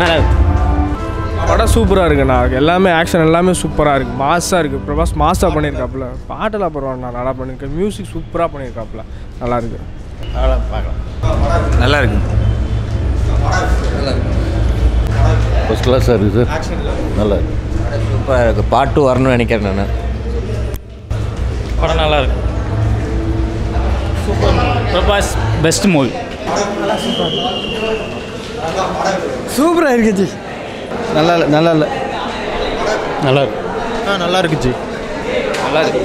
நல்லா இருக்கு படம் சூப்பராக இருக்குண்ணா எல்லாமே ஆக்ஷன் எல்லாமே சூப்பராக இருக்குது மாஸாக இருக்குது பிரபாஸ் மாஸாக பண்ணியிருக்காப்புல பாட்டெல்லாம் பரவாயில்ல நல்லா பண்ணியிருக்கேன் மியூசிக் சூப்பராக பண்ணியிருக்காப்புல நல்லா இருக்கு நல்லா இருக்கு ஃபஸ்ட் கிளாஸாக இருக்குது சார் நல்லா இருக்கு சூப்பராக இருக்கு பாட்டு வரணும்னு நினைக்கிறேன் நான் படம் நல்லா இருக்கு சூப்பர் பிரபாஸ் பெஸ்ட் மூவி சூப்பராக இருக்குச்சு நல்லா இல்லை நல்லா இல்லை நல்லா இருக்கு ஆ நல்லா இருக்குச்சு நல்லா இருக்கு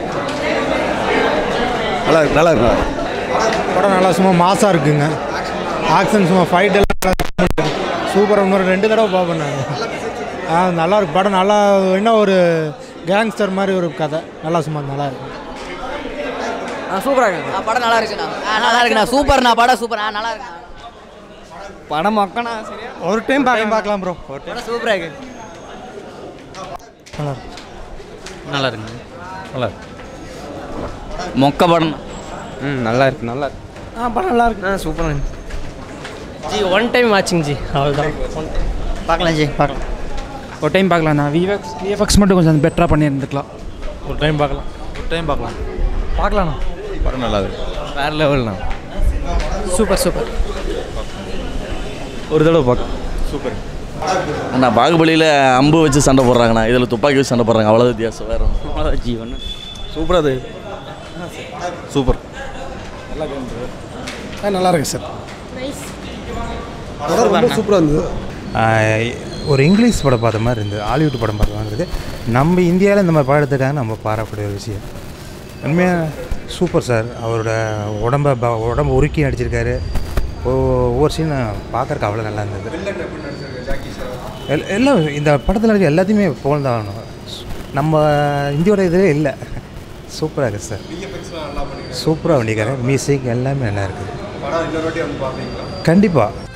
நல்லா இருக்கு நல்லா இருக்கு படம் நல்லா சும்மா மாசாக இருக்குங்க ஆக்ஷன் சும்மா ஃபைட் எல்லாம் சூப்பராக இன்னொரு ரெண்டு தடவை பார்ப்பேன் நான் ஆ நல்லா இருக்கு படம் நல்லா என்ன ஒரு கேங்ஸ்டர் மாதிரி ஒரு கதை நல்லா சும்மா நல்லா இருக்கு சூப்பராக இருக்கு படம் நல்லா இருக்குண்ணா ஆ நல்லா இருக்குண்ணா சூப்பர்ண்ணா படம் சூப்பர் ஆ நல்லா இருக்குண்ணா படம் மக்கண்ணா சரியா ஒரு டைம் பார்க்கலாம் பார்க்கலாம் ப்ரோ ஒரு படம் சூப்பராக இருக்கு நல்லா இருக்கு நல்லா இருக்குங்க நல்லா இருக்கு மொக்க படம் ம் நல்லா இருக்கு நல்லா இருக்கு ஆ படம் நல்லா இருக்கு ஆ சூப்பராக ஜி ஒன் டைம் வாட்சிங் ஜி அவ்வளோதான் பார்க்கலாம் ஜி பார்க்கலாம் ஒரு டைம் பார்க்கலாம்ண்ணா விஎஃப்எக்ஸ் விஎஃப்எக்ஸ் மட்டும் கொஞ்சம் பெட்டராக பண்ணியிருந்துக்கலாம் ஒரு டைம் பார்க்கலாம் ஒரு டைம் பார்க்கலாம் பார்க்கலாம்ண்ணா படம் நல்லா இருக்கு வேறு லெவல்ண்ணா சூப்பர் சூப்பர் ஒரு தடவை பார்க்க அண்ணா பாகுபலியில் அம்பு வச்சு சண்டை போடுறாங்கண்ணா இதில் துப்பாக்கி வச்சு சண்டை போடுறாங்க அவ்வளோ வித்தியாசம் வேறு அவ்வளோதான் ஜி ஒன்று சூப்பராக அது சூப்பர் ஆ நல்லா இருக்கு சார் படம் ரொம்ப சூப்பராக இருந்தது ஒரு இங்கிலீஷ் படம் பார்த்த மாதிரி இருந்தது ஹாலிவுட் படம் பார்த்த மாதிரி இருந்தது நம்ம இந்தியாவில் இந்த மாதிரி படம் எடுத்துட்டாங்க நம்ம பாராட்டக்கூடிய ஒரு விஷயம் உண்மையாக சூப்பர் சார் அவரோட உடம்ப ப- உடம்ப உருக்கி நடிச்சிருக்காரு ஒ- ஒவ்வொரு சீன் பார்க்கறக்கு அவ்வளோ நல்லா இருந்தது எல்- எல்லாம் இந்த படத்தில் இருக்க எல்லாத்தையுமே புகழ்ந்தாகணும் நம்ம இந்தியோட இதிலே இல்லை சூப்பராக இருக்குது சார் சூப்பராக பண்ணியிருக்காரு மியூசிக் எல்லாமே நல்லா இருக்குது கண்டிப்பாக